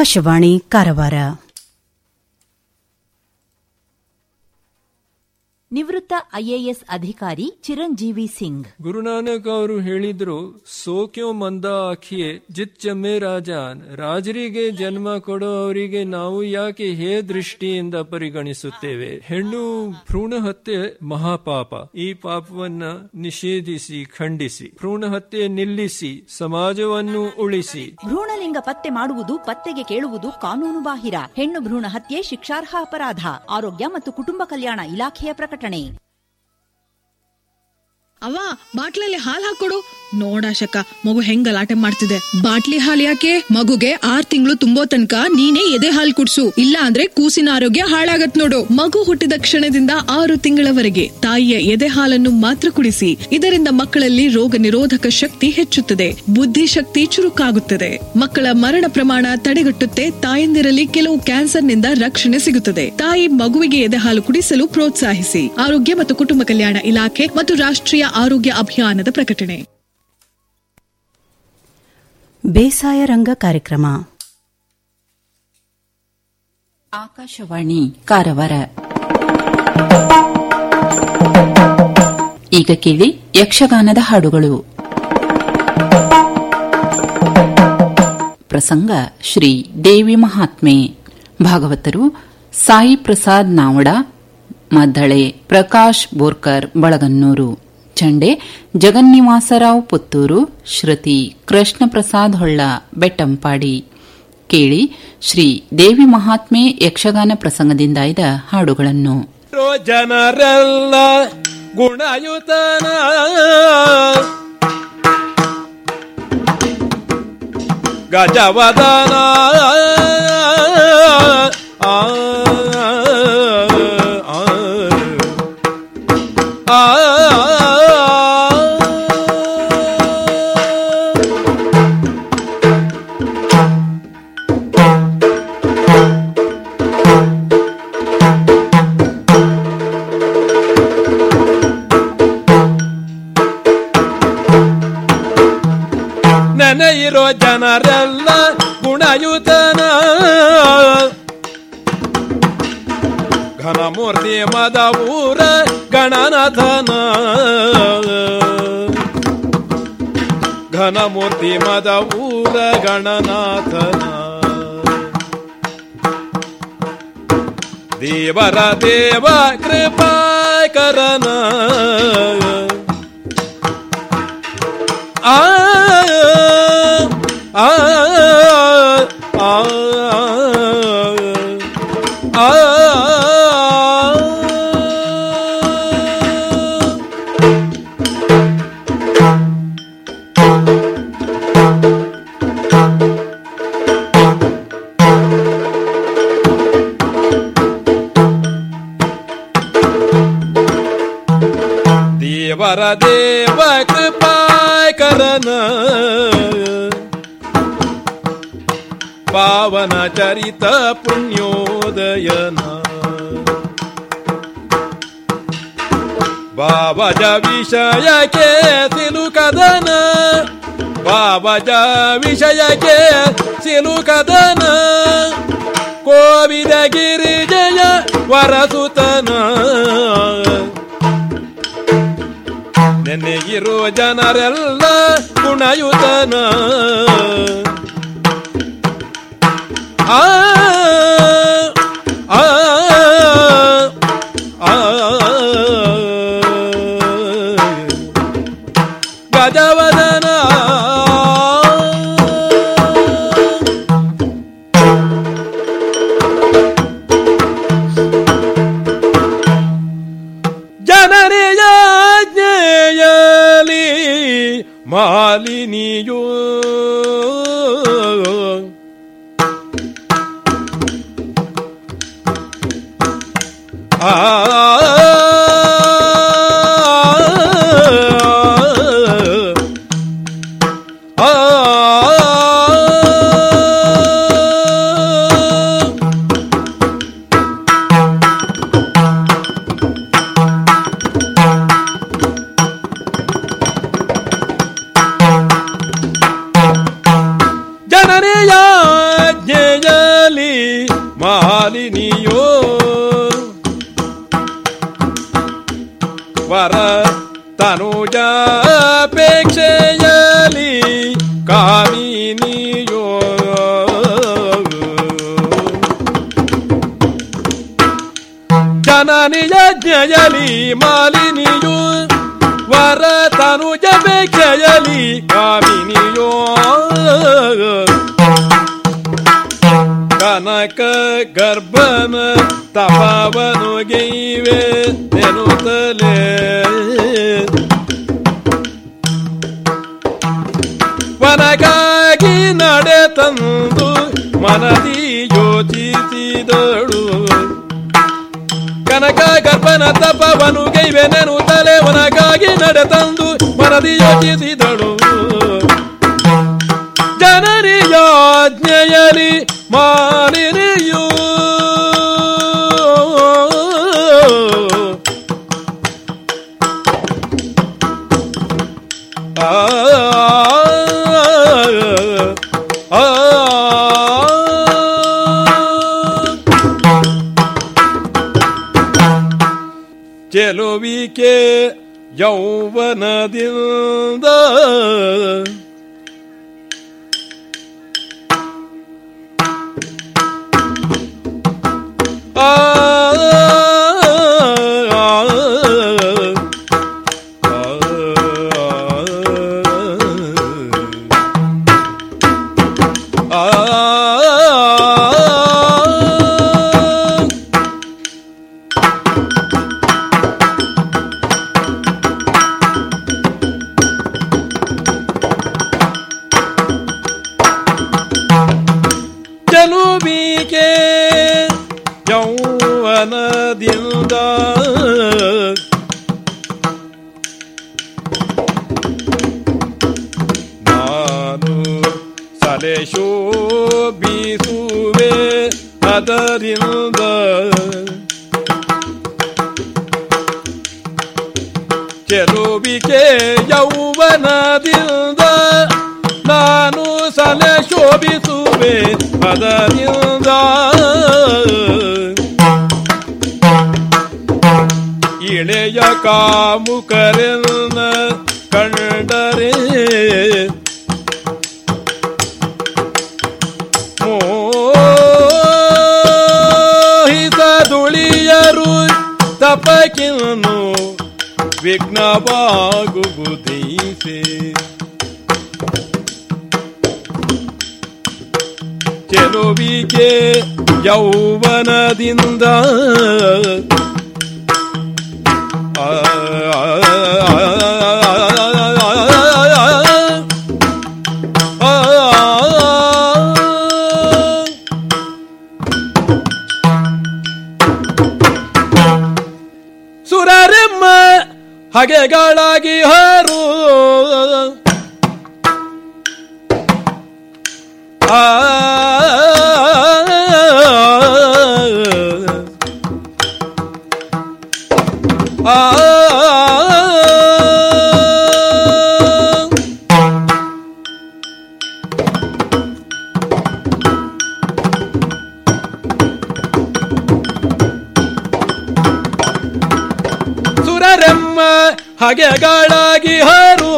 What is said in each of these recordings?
ಆಕಾಶವಾಣಿ ಕಾರವಾರ ನಿವೃತ್ತ ಐಎಎಸ್ ಅಧಿಕಾರಿ ಚಿರಂಜೀವಿ ಸಿಂಗ್ ಗುರುನಾನಕ್ ಅವರು ಹೇಳಿದ್ರು ಸೋಕ್ಯೋ ಮಂದ ಆಖಿಯೇ ಜಿತ್ ಜಮ್ಮೆ ರಾಜಾನ್ ರಾಜರಿಗೆ ಜನ್ಮ ಕೊಡೋ ಅವರಿಗೆ ನಾವು ಯಾಕೆ ಹೇ ದೃಷ್ಟಿಯಿಂದ ಪರಿಗಣಿಸುತ್ತೇವೆ ಹೆಣ್ಣು ಭ್ರೂಣ ಹತ್ಯೆ ಮಹಾಪಾಪ ಈ ಪಾಪವನ್ನ ನಿಷೇಧಿಸಿ ಖಂಡಿಸಿ ಭ್ರೂಣ ಹತ್ಯೆ ನಿಲ್ಲಿಸಿ ಸಮಾಜವನ್ನು ಉಳಿಸಿ ಭ್ರೂಣಲಿಂಗ ಪತ್ತೆ ಮಾಡುವುದು ಪತ್ತೆಗೆ ಕೇಳುವುದು ಕಾನೂನು ಬಾಹಿರ ಹೆಣ್ಣು ಭ್ರೂಣ ಹತ್ಯೆ ಶಿಕ್ಷಾರ್ಹ ಅಪರಾಧ ಆರೋಗ್ಯ ಮತ್ತು ಕುಟುಂಬ ಕಲ್ಯಾಣ ಇಲಾಖೆಯ ಪ್ರಕಟಣೆ ಅವ್ವ ಬಾಟ್ಲಲ್ಲಿ ಹಾಲ್ ಹಾಕೊಡು ನೋಡಾಶಕ ಮಗು ಹೆಂಗ್ ಗಲಾಟೆ ಮಾಡ್ತಿದೆ ಬಾಟ್ಲಿ ಹಾಲ್ ಯಾಕೆ ಮಗುಗೆ ಆರ್ ತಿಂಗಳು ತುಂಬೋ ತನಕ ನೀನೇ ಎದೆ ಹಾಲ್ ಕುಡ್ಸು ಇಲ್ಲ ಅಂದ್ರೆ ಕೂಸಿನ ಆರೋಗ್ಯ ಹಾಳಾಗತ್ ನೋಡು ಮಗು ಹುಟ್ಟಿದ ಕ್ಷಣದಿಂದ ಆರು ತಿಂಗಳವರೆಗೆ ತಾಯಿಯ ಎದೆ ಹಾಲನ್ನು ಮಾತ್ರ ಕುಡಿಸಿ ಇದರಿಂದ ಮಕ್ಕಳಲ್ಲಿ ರೋಗ ನಿರೋಧಕ ಶಕ್ತಿ ಹೆಚ್ಚುತ್ತದೆ ಬುದ್ಧಿಶಕ್ತಿ ಚುರುಕಾಗುತ್ತದೆ ಮಕ್ಕಳ ಮರಣ ಪ್ರಮಾಣ ತಡೆಗಟ್ಟುತ್ತೆ ತಾಯಂದಿರಲ್ಲಿ ಕೆಲವು ಕ್ಯಾನ್ಸರ್ನಿಂದ ರಕ್ಷಣೆ ಸಿಗುತ್ತದೆ ತಾಯಿ ಮಗುವಿಗೆ ಎದೆ ಹಾಲು ಕುಡಿಸಲು ಪ್ರೋತ್ಸಾಹಿಸಿ ಆರೋಗ್ಯ ಮತ್ತು ಕುಟುಂಬ ಕಲ್ಯಾಣ ಇಲಾಖೆ ಮತ್ತು ರಾಷ್ಟ್ರೀಯ ಆರೋಗ್ಯ ಅಭಿಯಾನದ ಪ್ರಕಟಣೆ ಬೇಸಾಯ ರಂಗ ಕಾರ್ಯಕ್ರಮ ಆಕಾಶವಾಣಿ ಕಾರವಾರ ಈಗ ಕೇಳಿ ಯಕ್ಷಗಾನದ ಹಾಡುಗಳು ಪ್ರಸಂಗ ಶ್ರೀ ದೇವಿ ಮಹಾತ್ಮೆ ಭಾಗವತರು ಸಾಯಿ ಪ್ರಸಾದ್ ನಾವಡ ಮದ್ದಳೆ ಪ್ರಕಾಶ್ ಬೋರ್ಕರ್ ಬಳಗನ್ನೂರು ಚಂಡೆ ಜಗನ್ನಿವಾಸರಾವ್ ಪುತ್ತೂರು ಶ್ರುತಿ ಕೃಷ್ಣ ಪ್ರಸಾದ್ ಹೊಳ್ಳ ಬೆಟ್ಟಂಪಾಡಿ ಕೇಳಿ ಶ್ರೀ ದೇವಿ ಮಹಾತ್ಮೆ ಯಕ್ಷಗಾನ ಪ್ರಸಂಗದಿಂದ ಆಯ್ದ ಹಾಡುಗಳನ್ನು ಜನರೆಲ್ಲ ಗುಣಯುತನ ಗಜವದನ ಆ, ಆ, ಆ, ನೆನೆಯಿರೋ ಜನರೆಲ್ಲ ಗುಣಯುತನ ಘನಮೂರ್ತಿ ಮದವೂರ ಗಣನಾಥನ ಘನಮೂರ್ತಿ ಮದವೂರ ಗಣನಾಥನ ದೇವರ ದೇವ ಕೃಪಾಕರನ ಆ ಆ ಆ ಆ ದೇವರ ದೇವ ಕೃಪಾಕರನ ಪಾವನ ಚರಿತ ಪುಣ್ಯೋದಯನ ಬಾಬಜ ವಿಷಯಕ್ಕೆ ಸಿಲುಕದನ ಬಾಬಜ ವಿಷಯಕ್ಕೆ ಸಿಲುಕದನ ಕೋವಿದ ಗಿರಿಜಯ ವರಸುತನ ನೆನೆಗಿರೋ ಜನರೆಲ್ಲ ಗುಣಯುತನ ಆ ಆ ಆ ಗಜವದನ ಜನರಿಯಾಜ್ಞೆಯಲಿ ಮಾಲಿನಿಯೋ ಆ ಜನರಿಯಾಜ್ಞೆಯ ಜನನಿಯ ಜ್ಞಯಲಿ ಮಾಲಿನಿಯು ವರ ತನುಜ ಬೇಕೆಯಲಿ ಕಾಮಿನಿಯೋ ಕನಕ ಗರ್ಭನ ತಪವನು ಗೈವೆ ನೆನುತ್ತಲೇ ವನಗಾಗಿ ನಡೆ ತಂದು ಮನದಿ ಯೋಚಿಸಿದಳು ಕನಕ ಗರ್ಭನ ತಪವನು ಗೈವೆ ನೆನುತ್ತಲೇ ವನಗಾಗಿ ನಡೆ ತಂದು ಮನದಿ ಯೋಚಿಸಿದಳು ಜನನಿಯಾಜ್ಞೆಯಲಿ ಮಾಲಿನಿಯೂ ಆ ಆ ಚೆಲುವಿಕೆ ಯೌವನದಿಂದ ಆ ಚೆಲುವಿಕೆ ಯೌವನದಿಂದ ನಾನು ಸಲೆ ಶೋಭಿಸುವೆ ಅದರಿಂದ ಚೆಲುವಿಕೆ ಯೌವನದಿಂದ ನಾನು ಸಲೆ ಶೋಭಿಸುವೆ ಅದರಿಂದ ಇಳೆಯ ಕಾಮುಕರೆನ್ನ ಕಂಡರೆ ಮೋಹಿಸದುಳಿಯರು ತಪಕಿನ್ನು ವಿಘ್ನವಾಗುವುದೈಸೆ ಚೆಲುವಿಗೆ ಯೌವನದಿಂದ ಆ, ಆ, ಆ, ಸುರರೆಮ್ಮ ಹಗೆಗಳಾಗಿ ಹಾರು ಆ ಆ ಸುರರೆಮ್ಮ ಹಗೆಗಳಾಗಿ ಹಾರು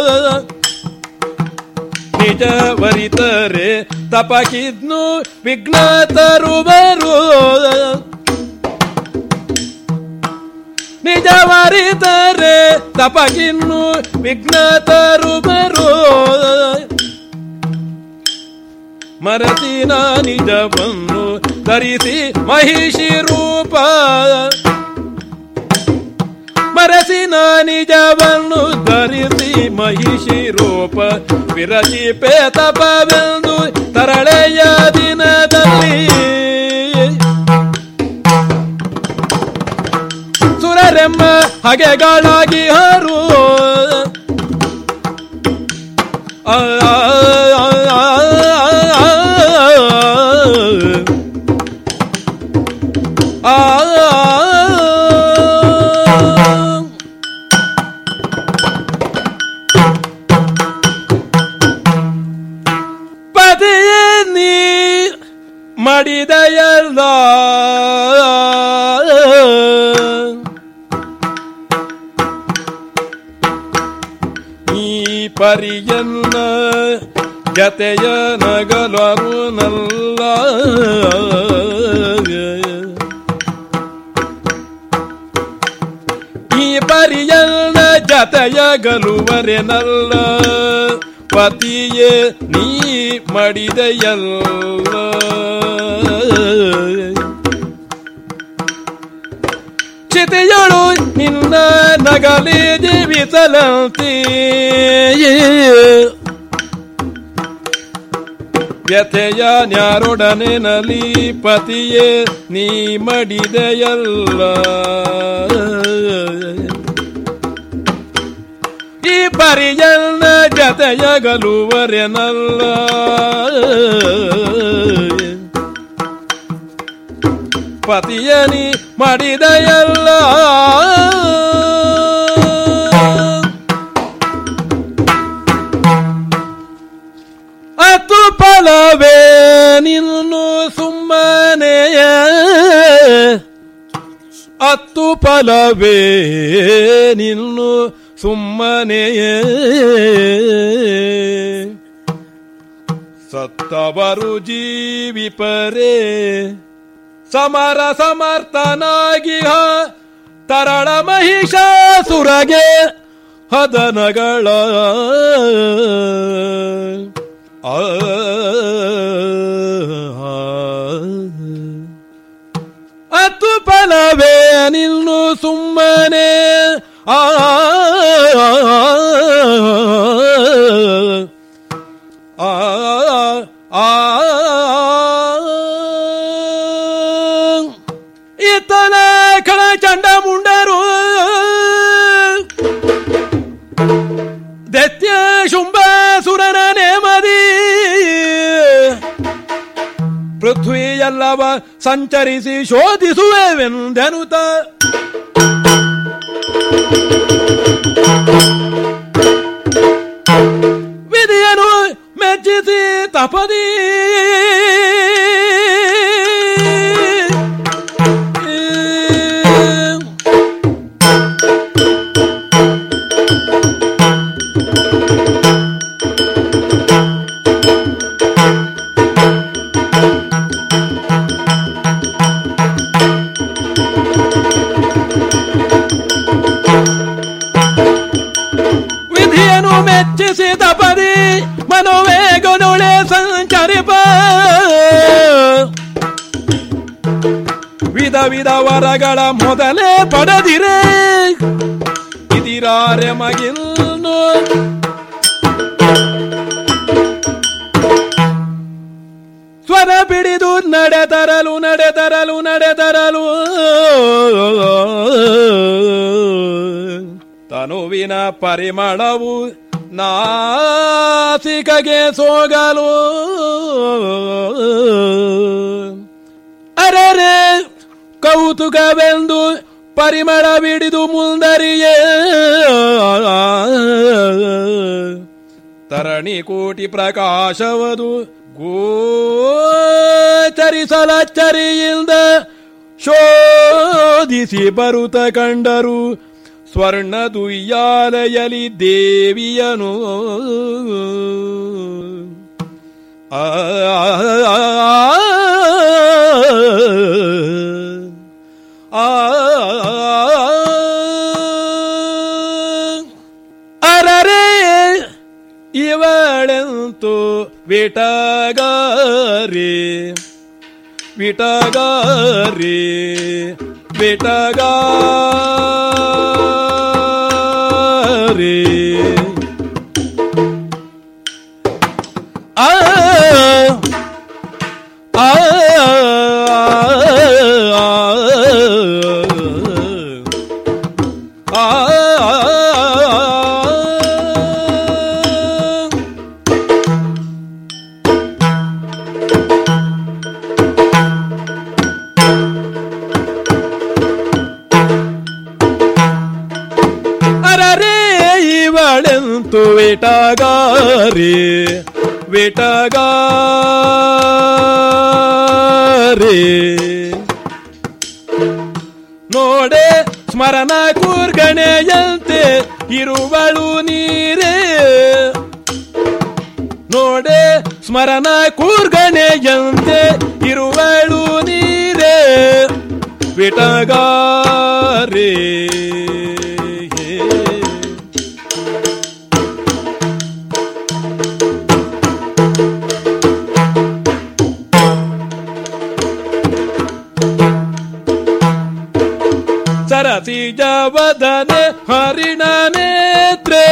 ನಿಜವರಿತರೆ ತಪಕಿದ್ನು ವಿಘ್ನ ತರುವರು ನಿಜವರಿತರೆ ತಪಕಿನ್ನು ವಿಘ್ನ ತರುವರು ಮರತಿನ ನಿಜವನ್ನು ಧರಿಸಿ ಮಹಿಷಿ ರೂಪ ಮರಸಿನ ನಿಜವನ್ನು ಧರಿಸಿ ಮಹಿಷಿ ರೂಪ ವಿರಚಿ ಪೇತಪವೆಂದು ತರಳೆಯ ದಿನದಲ್ಲಿ ಸುರರೆಮ್ಮ ಹಗೆಗಳಾಗಿ ಹರು ಆ, ಆ, ಆ, ಆ, ಆ, ಆ. ಪದೆಯ ನೀ ಮಡಿದೆಯಲ್ಲ ಈ ಪರಿಯನ್ನ ಜತೆಯ ನಗಲರುನಲ್ಲ ಜತೆಯಗಲುವರೆನಲ್ಲ ಪತಿಯೇ ನೀ ಮಡಿದೆಯಲ್ಲ ಚಿತೆಯಳು ನಿನ್ನ ನಗಲಿ ಜೀವಿಸಲಂತೆ ವ್ಯಥೆಯ ನ್ಯಾರೊಡನೆ ನಲಿ ಪತಿಯೇ ನೀ ಮಡಿದೆಯಲ್ಲ ಈ ಪರಿಯನ್ನ ಜತೆಯಗಲುವರೆನಲ್ಲ ಪತಿಯನಿ ಮಾಡಿದೆಯಲ್ಲ ಅತು ಫಲವೇ ನಿನ್ನು ಸುಮ್ಮನೆಯ ಅತ್ತು ಫಲವೇ ನಿನ್ನು ಸುಮ್ಮನೆಯ ಸತ್ತವರು ಜೀವಿಪರೇ ಸಮರ ಸಮರ್ಥನಾಗಿ ಹ ತರಳ ಮಹಿಷಾಸುರಗೆ ಹದನಗಳ ಆ ಅತ್ತು ಫಲವೇ ನಿಲ್ಲು ಸುಮ್ಮನೆ ಆ ಆ ಆ ಇತನ ಕಳ ಚಂಡ ಮುಂಡರು ದೈತ್ಯ ಶುಂಭಾಸುರನ ನೇಮದಿ ಪೃಥ್ವಿಯಲ್ಲವ ಸಂಚರಿಸಿ ಶೋಧಿಸುವೆವೆಂದನುತ ವಿಧಿಯನು ಮೆಚ್ಚಿಸಿ ತಪದಿ ವಿಧಿಯನು ಮೆಚ್ಚಿಸಿ ತಪದಿ ಮನೋವೇಗನೊಳೆ ಸಂಚರಿಪ ವಿಧ ವಿಧ ವರಗಳ ಮೊದಲೇ ಪಡೆದಿರೆ ಇದಿರಾರೆ ಮಗಿಲ್ನು ಸ್ವರ ಬಿಡಿದು ನಡೆತರಲು ನಡೆತರಲು ನಡೆತರಲು ತನುವಿನ ಪರಿಮಳವು ನಾಸಿಕಗೆ ಸೋಗಲು ಅರೆರೆ ಕೌತುಕವೆಂದು ಪರಿಮಳ ಬಿಡಿದು ಮುಂದರಿಯೇ ತರಣಿ ಕೋಟಿ ಪ್ರಕಾಶವದು ಗೋಚರಿಸಲಚ್ಚರಿಯಿಂದ ಶೋಧಿಸಿ ಬರುತ್ತ ಕಂಡರು ಸ್ವರ್ಣ ದುಯ್ಯಾಲಯಲಿ ದೇವಿಯನು ಆ ಆ ಅರರೆ ಇವಳೆಂತು ವಿಟಗಾರಿ ವಿಟಗಾರಿ ವಿಟಗಾರಿ ಆ ಆ ಅರರೆ ಇವಳೆಂತು ವಿಟಗಾರಿ ವಿಟಗಾರಿ ನೋಡೆ ಸ್ಮರಣ ಕೂರ್ಗಣೆಯಂತೆ ಇರುವಳು ನೀರೇ ನೋಡೆ ಸ್ಮರಣ ಕೂರ್ಗಣೆಯಂತೆ ಇರುವಳು ನೀರೇ ವಿಟಗಾರಿ ಸರಸಿಜ ವದನೆ ಹರಿಣ ನೇತ್ರೆ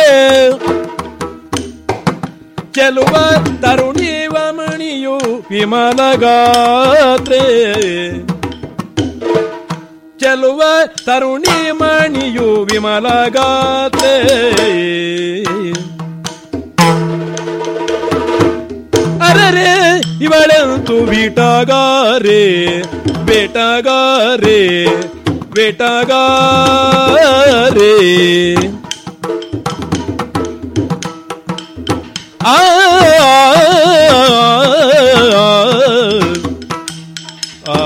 ಚೆಲುವ ತರುಣೀವ ಮಣಿಯು ವಿಮಲ ಗಾತ್ರೆ ಚೆಲುವ ತರುಣಿ ಮಣಿಯು ವಿಮಲ ಗಾತ್ರೆ ಅರರೆ ಇವಳೆಂತು ಬೀಟಗಾರೆ ಬೇಟಗಾರೆ ಬೇಟಗಾರೆ ಆ ಆ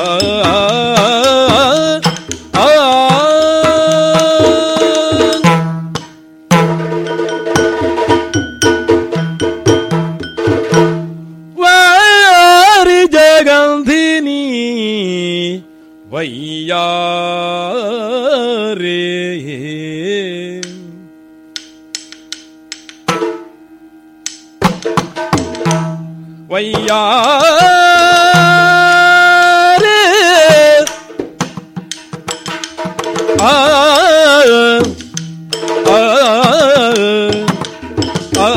ವಾರಿ ಜಗಂಧಿನಿ ವೈಯಾರೇ ವೈಯಾರೇ ಆ ಆ ಆ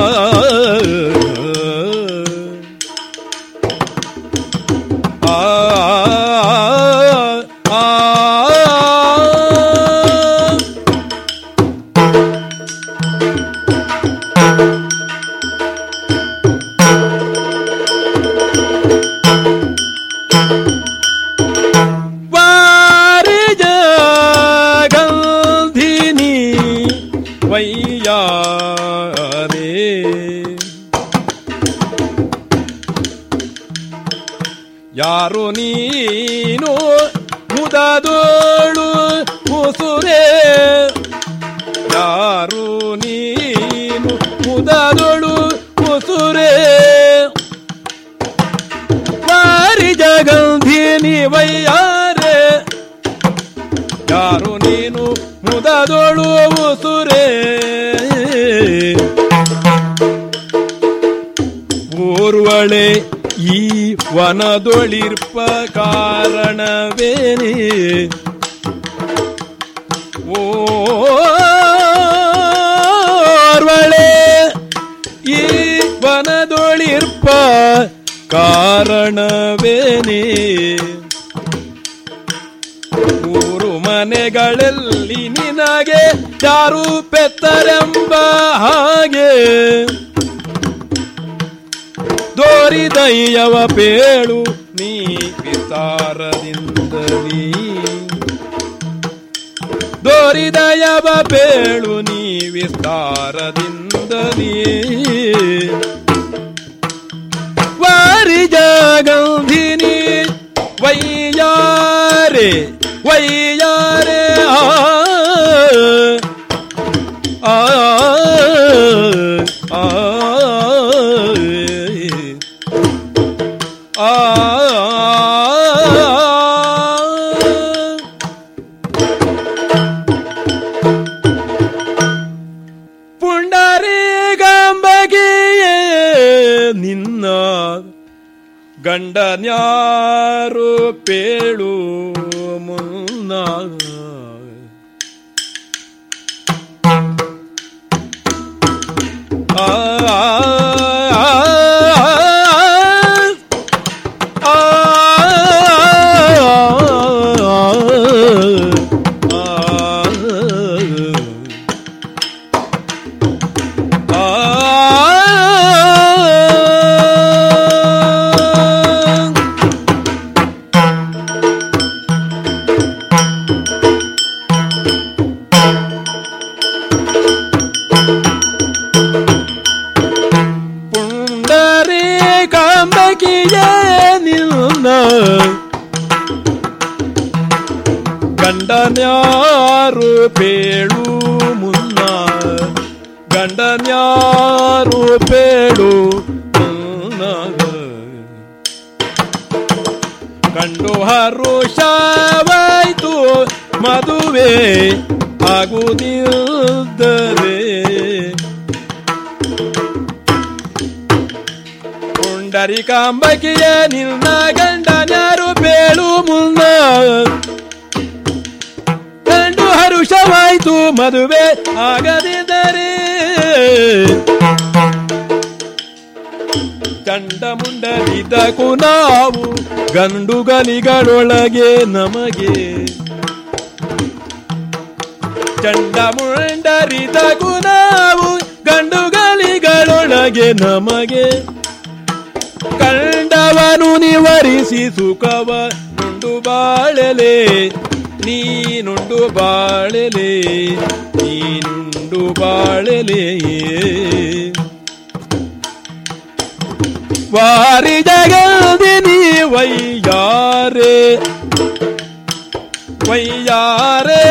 ಗಂಧಿನಿ ವೈಯಾರೇ ಯಾರು ನೀನು ಮುದದೋಳು ಮುಸುರೆ ಯಾರು ನೀನು ಮುದದೋಳು ಮುಸುರೆ ವಾರಿ ಜಗಂಧಿನಿ ವೈಯಾರೆ ಯಾರು ನೀನು ಮುದದೋಳು ಮುಸುರೆ ಓರ್ವಳೆ ಈ ವನದೊಳಿರ್ಪ ಕಾರಣವೇನೆ ಓರ್ವಳೆ ಈ ವನದೊಳಿರ್ಪ ಕಾರಣವೇನೆ ಮೂರು ಮನೆಗಳಲ್ಲಿ ನಿನಗೆ ಯಾರು ಪೆತ್ತರೆಂಬ ಹಾಗೆ ದೋರಿದಯ್ಯವ ಪೇಳು ನೀ ವಿಸ್ತಾರದಿಂದಲೀ ದೋರಿದಯವ ಪೇಳು ನೀ ವಿಸ್ತಾರದಿಂದಲೀ ವಾರಿ ಜಗಂಧಿನಿ ವೈಯಾರೆ ವೈಯಾರೆ ಆ ಆ ಆ ಆ ಪುಂಡರೀಗಂಬಗಿಯೇ ನಿನ್ನ ಗಂಡನ್ಯಾರು ಪೇಳು ಮುನ್ನ ಆ ಆ, ಆ, ಆ ಪುಂಡರಿ ಕಾಂಬಕಿಯೇ ನಿನ್ನ ಗಂಡನ್ಯಾರು ಪೇಳು ಮುನ್ನ ಗಂಡನ್ಯಾರು ಪೇಳು ಮುನ್ನ ಕಂಡು ಹರುಷವಾಯ್ತು ಮದುವೆ ಆಗುವುದಿಲ್ಲದರೆ ಪುಂಡರಿಕಾಂಬಕಿಯ ನಿನ್ನ ಗಂಡನ್ಯಾರು ಬೇಳು ಮುನ್ನ ಮದುವೆ ಆಗದಿದ್ದರೆ ಚಂಡಮುಂಡರಿದ್ದಕ್ಕೂ ನಾವು ಗಂಡುಗಲಿಗಳೊಳಗೆ ನಮಗೆ ಚಂಡಮುಂಡರಿದ್ದಕ್ಕೂ ನಾವು ಗಂಡುಗಲಿಗಳೊಳಗೆ ನಮಗೆ ಕಂಡವನು ನಿವರಿಸಿ ಸುಖವ ನುಂಡು ಬಾಳಲೆ ನೀನುಂಡು ಬಾಳಲೆ ನೀನುಂಡು ಬಾಳಲೆ ವಾರಿ ಜಗದಿ ನೀ ವೈಯಾರೆ ವೈಯಾರೆ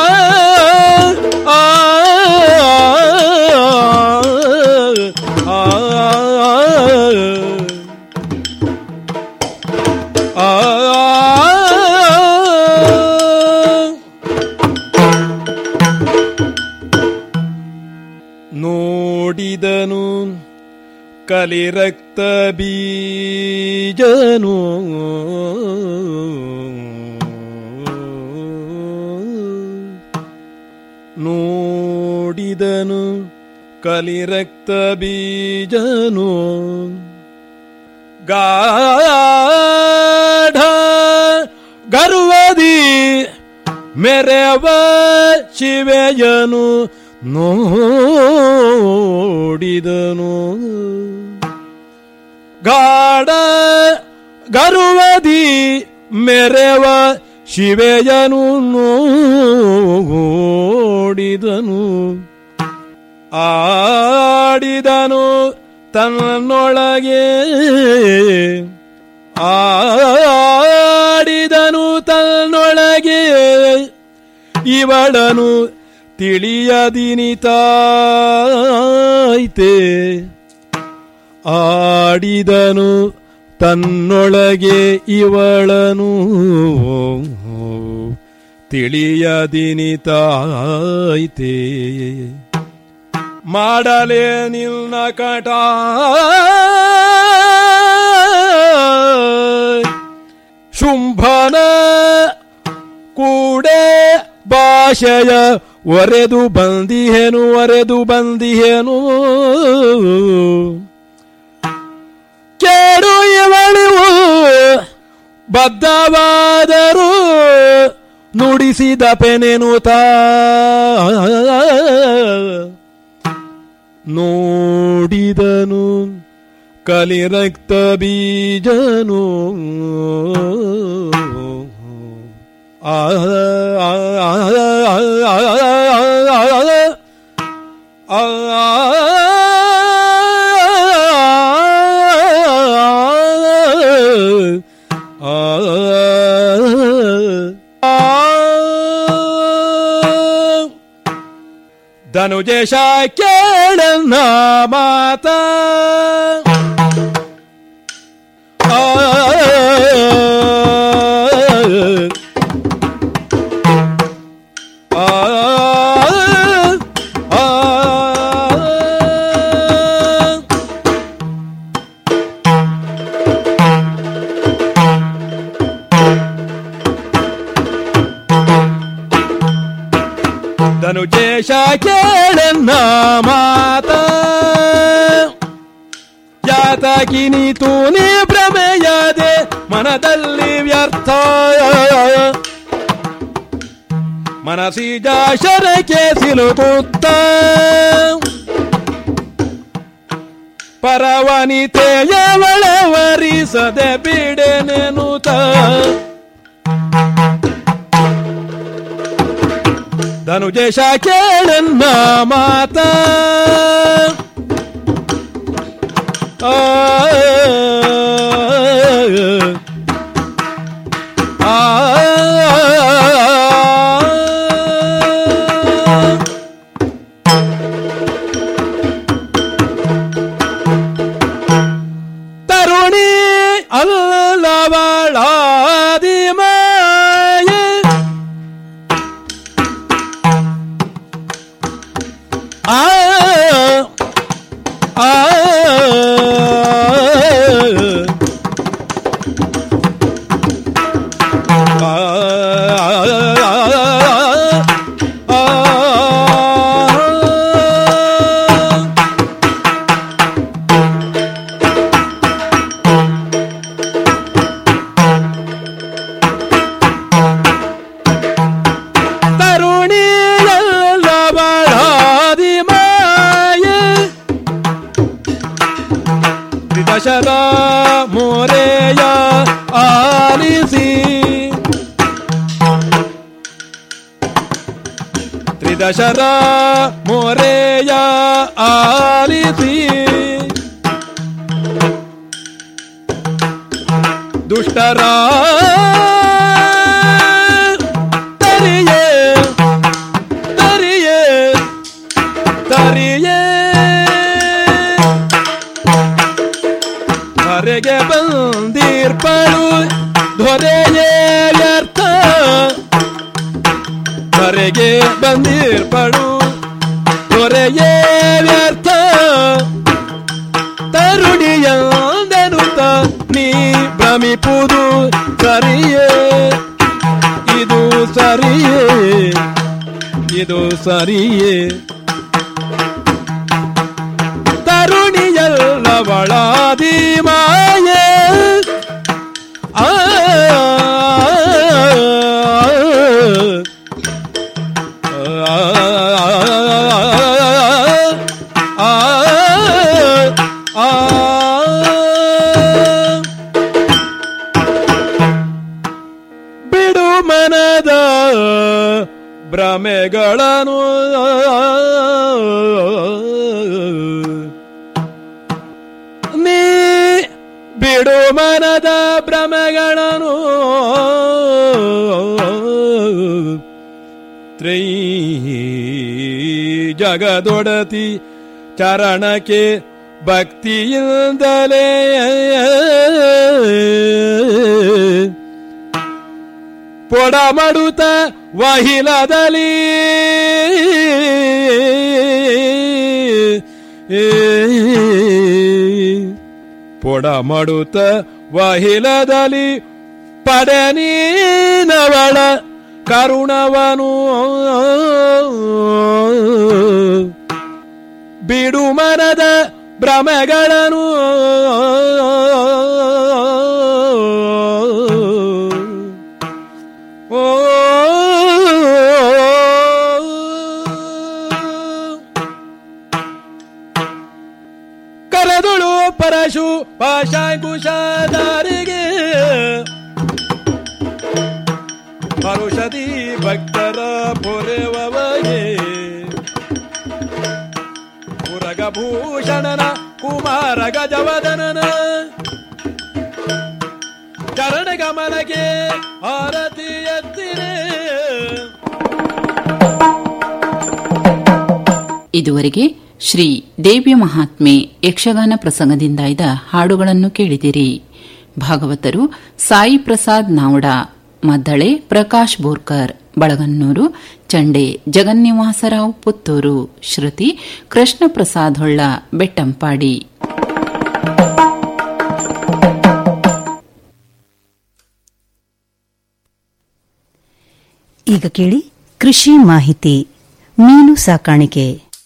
ಆ, ಆ, ಆ, ಆ. ನೋಡಿದನು ಕಲಿರಕ್ತ ಬೀಜನು ನೋಡಿದನು ಕಲಿರಕ್ತ ಬೀಜನು ಗಾಢ ಗರ್ವದಿ ಮೆರವ ಶಿವೆಯನು ನೋಡಿದನು ಗಾಢ ಗರ್ವದಿ ಮೆರವ ಶಿವೆಯನು ನೋಡಿದನು ಆಡಿದನು ತನ್ನೊಳಗೆ ಆಡಿದನು ತನ್ನೊಳಗೆ ಇವಳನು ತಿಳಿಯದಿನಿತಾಯ್ತೆ ಆಡಿದನು ತನ್ನೊಳಗೆ ಇವಳನು ತಿಳಿಯದಿನಿತಾಯ್ತೆ ಮಾಡಲೇ ನಿನ್ನ ಕಟ ಶುಂಭನ ಕೂಡೆ ಭಾಷೆಯ ಒರೆದು ಬಂದಿಹೆನು ಒರೆದು ಬಂದಿಹೆನು ಕೇಳು ಇವಳಿವು ಬದ್ಧವಾದರು ನುಡಿಸಿದ ಪೆನೆನುತ ನೋಡಿದನು ಕಲಿರಕ್ತ ಬೀಜನು ಆ ಆ ಆ ಆ ಧನುಜೇಶ ಕೇಳನ್ನ ಮಾತ ಆ, ಆ, ಆ, ಧನುಜೇಶ ಕೇಳನ್ನ ಮಾತ ಯಾತಕಿನಿ ತೂನಿ ಭ್ರಮೆಯದೆ ಮನದಲ್ಲಿ ವ್ಯರ್ಥ ಮನಸಿಜ ಶರಕ್ಕೆ ಸಿಲುಕುತ್ತ ಪರವನಿತೆಯವಳವರಿಸದೆ ಬಿಡೆನೆನುತ ಧನುಜೇಶ ಕೇಳನ್ನ ಮಾತ ಆ, ಆ, ತರುಣಿ ಅಲ್ಲವಳಾದಿ ಮಾಯೆ ಆ ಆ ಆ ದಶರ ಮೊರೆಯ ಆಲಿಸಿ ದುಷ್ಟರ ತರಿಯೇ ತರಿಯೇ ತರಿಯೇ ಧರೆಗೆ ಬಂದಿರ್ಪಳು ಧ್ವರೆಯೇ ವ್ಯರ್ಥ ಧರೆಗೆ ಬಂದಿರ್ಪಳು ಧ್ವರೆಯೇ ವ್ಯರ್ಥ ತರುಣಿಯಂದೆನುತ್ತ ನೀ ಭ್ರಮಿಪುದು ಸರಿಯೇ ಇದು ಸರಿಯೇ ಇದು ಸರಿಯೇ ತರುಣಿಯಲ್ಲವಳಾದಿ ಮಾಯೆ ಆ ಬಿಡು ಮನದ ಭ್ರಮೆಗಳನ್ನು ನೀ ಬಿಡು ಮನದ ಭ್ರಮೆಗಳನ್ನು ತ್ರೈ ಜಗದೊಡತಿ ಚರಣಕ್ಕೆ ಭಕ್ತಿಯಿಂದಲೇ ಪೊಡ ಮಾಡುತ್ತ ವಹಿಲದಲ್ಲಿ ಪೊಡ ಮಾಡುತ್ತ ವಹಿಲದಲ್ಲಿ ಪಡನೀನವಳ ಕರುಣವನು ಬಿಡು ಮನದ ಭ್ರಮೆಗಳನ್ನು ಓ ಕರೆದುಳು ಪರಶು ಪಾಶಾಂಕುಶಾದಾರಿಗೆ ಪರುಷದಿ ಭಕ್ತರ ಪೊರೆವವಗೆ ಪುರಗಭೂಷಣನ ಕುಮಾರ ಗಜವದನನ ಚರಣ ಗಮನಗೆ ಆರತಿ ಎತ್ತಿರೆ ಇದುವರೆಗೆ ಶ್ರೀ ದೇವಿ ಮಹಾತ್ಮೆ ಯಕ್ಷಗಾನ ಪ್ರಸಂಗದಿಂದಾಯ್ದ ಹಾಡುಗಳನ್ನು ಕೇಳಿದಿರಿ ಭಾಗವತರು ಸಾಯಿ ಪ್ರಸಾದ್ ನಾವಡ ಮದ್ದಳೆ ಪ್ರಕಾಶ್ ಬೋರ್ಕರ್ ಬಳಗನ್ನೂರು ಚಂಡೆ ಜಗನ್ನಿವಾಸರಾವ್ ಪುತ್ತೂರು ಶ್ರುತಿ ಕೃಷ್ಣ ಪ್ರಸಾದ್ ಹೊಳ್ಳ ಬೆಟ್ಟಂಪಾಡಿ ಈಗ ಕೇಳಿ ಕೃಷಿ ಮಾಹಿತಿ ಮೀನು ಸಾಕಾಣಿಕೆ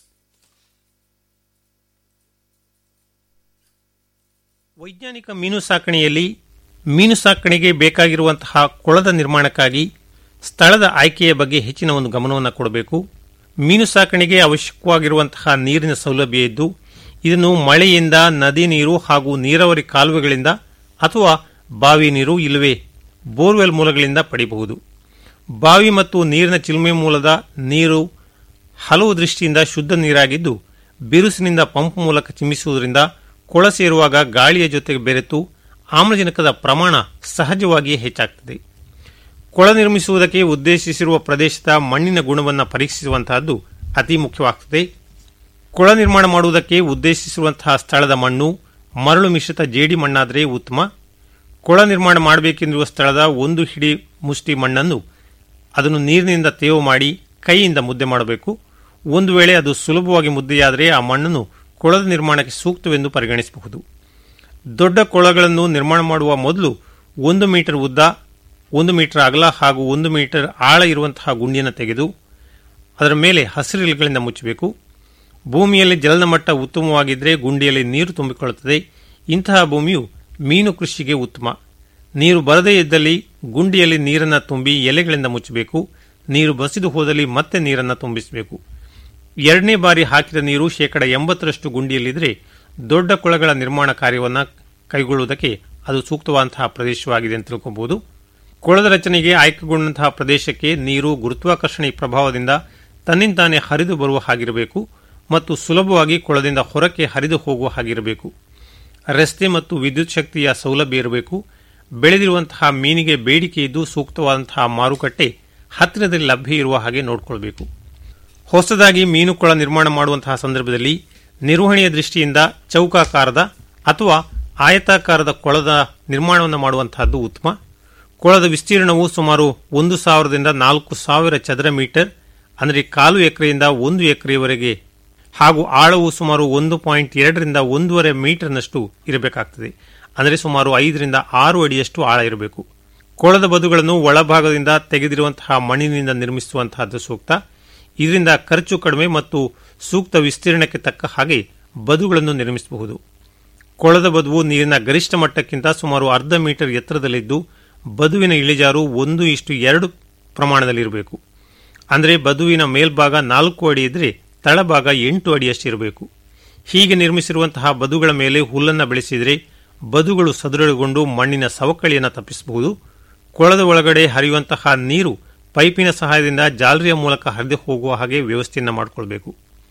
ವೈಜ್ಞಾನಿಕ ಮೀನು ಸಾಕಣೆಯಲ್ಲಿ ಮೀನು ಸಾಕಣೆಗೆ ಬೇಕಾಗಿರುವಂತಹ ಕೊಳದ ನಿರ್ಮಾಣಕ್ಕಾಗಿ ಸ್ಥಳದ ಆಯ್ಕೆಯ ಬಗ್ಗೆ ಹೆಚ್ಚಿನ ಒಂದು ಗಮನವನ್ನು ಕೊಡಬೇಕು ಮೀನು ಸಾಕಣೆಗೆ ಅವಶ್ಯಕವಾಗಿರುವಂತಹ ನೀರಿನ ಸೌಲಭ್ಯ ಇದ್ದು ಇದನ್ನು ಮಳೆಯಿಂದ ನದಿ ನೀರು ಹಾಗೂ ನೀರಾವರಿ ಕಾಲುವೆಗಳಿಂದ ಅಥವಾ ಬಾವಿ ನೀರು ಇಲ್ಲವೇ ಬೋರ್ವೆಲ್ ಮೂಲಗಳಿಂದ ಪಡೆಯಬಹುದು ಬಾವಿ ಮತ್ತು ನೀರಿನ ಚಿಲುಮೆ ಮೂಲದ ನೀರು ಹಲವು ದೃಷ್ಟಿಯಿಂದ ಶುದ್ಧ ನೀರಾಗಿದ್ದು ಬಿರುಸಿನಿಂದ ಪಂಪ್ ಮೂಲಕ ಚಿಮ್ಮಿಸುವುದರಿಂದ ಕೊಳ ಸೇರುವಾಗ ಗಾಳಿಯ ಜೊತೆಗೆ ಬೆರೆತು ಆಮ್ಲಜನಕದ ಪ್ರಮಾಣ ಸಹಜವಾಗಿಯೇ ಹೆಚ್ಚಾಗ್ತದೆ ಕೊಳ ನಿರ್ಮಿಸುವುದಕ್ಕೆ ಉದ್ದೇಶಿಸಿರುವ ಪ್ರದೇಶದ ಮಣ್ಣಿನ ಗುಣವನ್ನು ಪರೀಕ್ಷಿಸುವಂತಹದ್ದು ಅತಿ ಮುಖ್ಯವಾಗುತ್ತದೆ ಕೊಳ ನಿರ್ಮಾಣ ಮಾಡುವುದಕ್ಕೆ ಉದ್ದೇಶಿಸಿರುವಂತಹ ಸ್ಥಳದ ಮಣ್ಣು ಮರಳು ಮಿಶ್ರಿತ ಜೇಡಿ ಮಣ್ಣಾದರೆ ಉತ್ತಮ ಕೊಳ ನಿರ್ಮಾಣ ಮಾಡಬೇಕೆಂದಿರುವ ಸ್ಥಳದ ಒಂದು ಹಿಡಿ ಮುಷ್ಟಿ ಮಣ್ಣನ್ನು ಅದನ್ನು ನೀರಿನಿಂದ ತೇವ ಮಾಡಿ ಕೈಯಿಂದ ಮುದ್ದೆ ಮಾಡಬೇಕು ಒಂದು ವೇಳೆ ಅದು ಸುಲಭವಾಗಿ ಮುದ್ದೆಯಾದರೆ ಆ ಮಣ್ಣನ್ನು ಕೊಳದ ನಿರ್ಮಾಣಕ್ಕೆ ಸೂಕ್ತವೆಂದು ಪರಿಗಣಿಸಬಹುದು ದೊಡ್ಡ ಕೊಳಗಳನ್ನು ನಿರ್ಮಾಣ ಮಾಡುವ ಮೊದಲು ಒಂದು ಮೀಟರ್ ಉದ್ದ ಒಂದು ಮೀಟರ್ ಅಗಲ ಹಾಗೂ ಒಂದು ಮೀಟರ್ ಆಳ ಇರುವಂತಹ ಗುಂಡಿಯನ್ನು ತೆಗೆದು ಅದರ ಮೇಲೆ ಹಸಿರಿಲುಗಳಿಂದ ಮುಚ್ಚಬೇಕು ಭೂಮಿಯಲ್ಲಿ ಜಲದ ಮಟ್ಟ ಉತ್ತಮವಾಗಿದ್ದರೆ ಗುಂಡಿಯಲ್ಲಿ ನೀರು ತುಂಬಿಕೊಳ್ಳುತ್ತದೆ ಇಂತಹ ಭೂಮಿಯು ಮೀನು ಕೃಷಿಗೆ ಉತ್ತಮ ನೀರು ಬರದೇ ಇದ್ದಲ್ಲಿ ಗುಂಡಿಯಲ್ಲಿ ನೀರನ್ನು ತುಂಬಿ ಎಲೆಗಳಿಂದ ಮುಚ್ಚಬೇಕು ನೀರು ಬಸಿದು ಹೋದಲ್ಲಿ ಮತ್ತೆ ನೀರನ್ನು ತುಂಬಿಸಬೇಕು ಎರಡನೇ ಬಾರಿ ಹಾಕಿದ ನೀರು ಶೇಕಡ ಎಂಬತ್ತರಷ್ಟು ಗುಂಡಿಯಲ್ಲಿದ್ದರೆ ದೊಡ್ಡ ಕೊಳಗಳ ನಿರ್ಮಾಣ ಕಾರ್ಯವನ್ನು ಕೈಗೊಳ್ಳುವುದಕ್ಕೆ ಅದು ಸೂಕ್ತವಾದಂತಹ ಪ್ರದೇಶವಾಗಿದೆ ಅಂತ ತಿಳ್ಕೊಬಹುದು ಕೊಳದ ರಚನೆಗೆ ಆಯ್ಕೆಗೊಂಡಂತಹ ಪ್ರದೇಶಕ್ಕೆ ನೀರು ಗುರುತ್ವಾಕರ್ಷಣೆ ಪ್ರಭಾವದಿಂದ ತನ್ನಿಂತಾನೇ ಹರಿದು ಬರುವ ಹಾಗಿರಬೇಕು ಮತ್ತು ಸುಲಭವಾಗಿ ಕೊಳದಿಂದ ಹೊರಕ್ಕೆ ಹರಿದು ಹೋಗುವ ಹಾಗಿರಬೇಕು ರಸ್ತೆ ಮತ್ತು ವಿದ್ಯುತ್ ಶಕ್ತಿಯ ಸೌಲಭ್ಯ ಇರಬೇಕು ಬೆಳೆದಿರುವಂತಹ ಮೀನಿಗೆ ಬೇಡಿಕೆ ಇದ್ದು ಸೂಕ್ತವಾದಂತಹ ಮಾರುಕಟ್ಟೆ ಹತ್ತಿರದಲ್ಲಿ ಲಭ್ಯ ಇರುವ ಹಾಗೆ ನೋಡಿಕೊಳ್ಬೇಕು ಹೊಸದಾಗಿ ಮೀನುಕೊಳ ನಿರ್ಮಾಣ ಮಾಡುವಂತಹ ಸಂದರ್ಭದಲ್ಲಿ ನಿರ್ವಹಣೆಯ ದೃಷ್ಟಿಯಿಂದ ಚೌಕಾಕಾರದ ಅಥವಾ ಆಯತಾಕಾರದ ಕೊಳದ ನಿರ್ಮಾಣವನ್ನು ಮಾಡುವಂತಹದ್ದು ಉತ್ತಮ ಕೊಳದ ವಿಸ್ತೀರ್ಣವು ಸುಮಾರು ಒಂದು ಸಾವಿರದಿಂದ ನಾಲ್ಕು ಸಾವಿರ ಚದರ ಮೀಟರ್ ಅಂದರೆ ಕಾಲು ಎಕರೆಯಿಂದ ಒಂದು ಎಕರೆಯವರೆಗೆ ಹಾಗೂ ಆಳವು ಸುಮಾರು ಒಂದು ಪಾಯಿಂಟ್ ಎರಡರಿಂದ ಒಂದೂವರೆ ಮೀಟರ್ನಷ್ಟು ಇರಬೇಕಾಗ್ತದೆ ಅಂದರೆ ಸುಮಾರು ಐದರಿಂದ ಆರು ಅಡಿಯಷ್ಟು ಆಳ ಇರಬೇಕು ಕೊಳದ ಬದುಗಳನ್ನು ಒಳಭಾಗದಿಂದ ತೆಗೆದಿರುವಂತಹ ಮಣ್ಣಿನಿಂದ ನಿರ್ಮಿಸುವಂತಹದ್ದು ಸೂಕ್ತ ಇದರಿಂದ ಖರ್ಚು ಕಡಿಮೆ ಮತ್ತು ಸೂಕ್ತ ವಿಸ್ತೀರ್ಣಕ್ಕೆ ತಕ್ಕ ಹಾಗೆ ಬದುಗಳನ್ನು ನಿರ್ಮಿಸಬಹುದು ಕೊಳದ ಬದುವು ನೀರಿನ ಗರಿಷ್ಠ ಮಟ್ಟಕ್ಕಿಂತ ಸುಮಾರು ಅರ್ಧ ಮೀಟರ್ ಎತ್ತರದಲ್ಲಿದ್ದು ಬದುವಿನ ಇಳಿಜಾರು ಒಂದು ಇಷ್ಟು ಎರಡು ಪ್ರಮಾಣದಲ್ಲಿರಬೇಕು ಅಂದರೆ ಬದುವಿನ ಮೇಲ್ಭಾಗ ನಾಲ್ಕು ಅಡಿ ಇದ್ರೆ ತಳಭಾಗ ಎಂಟು ಅಡಿಯಷ್ಟಿರಬೇಕು ಹೀಗೆ ನಿರ್ಮಿಸಿರುವಂತಹ ಬದುಗಳ ಮೇಲೆ ಹುಲ್ಲನ್ನು ಬೆಳೆಸಿದರೆ ಬದುಗಳು ಸದೃಢಗೊಂಡು ಮಣ್ಣಿನ ಸವಕಳಿಯನ್ನು ತಪ್ಪಿಸಬಹುದು ಕೊಳದ ಒಳಗಡೆ ಹರಿಯುವಂತಹ ನೀರು ಪೈಪಿನ ಸಹಾಯದಿಂದ ಜಾಲರಿಯ ಮೂಲಕ ಹರಿದು ಹೋಗುವ ಹಾಗೆ ವ್ಯವಸ್ಥೆಯನ್ನು ಮಾಡಿಕೊಳ್ಬೇಕು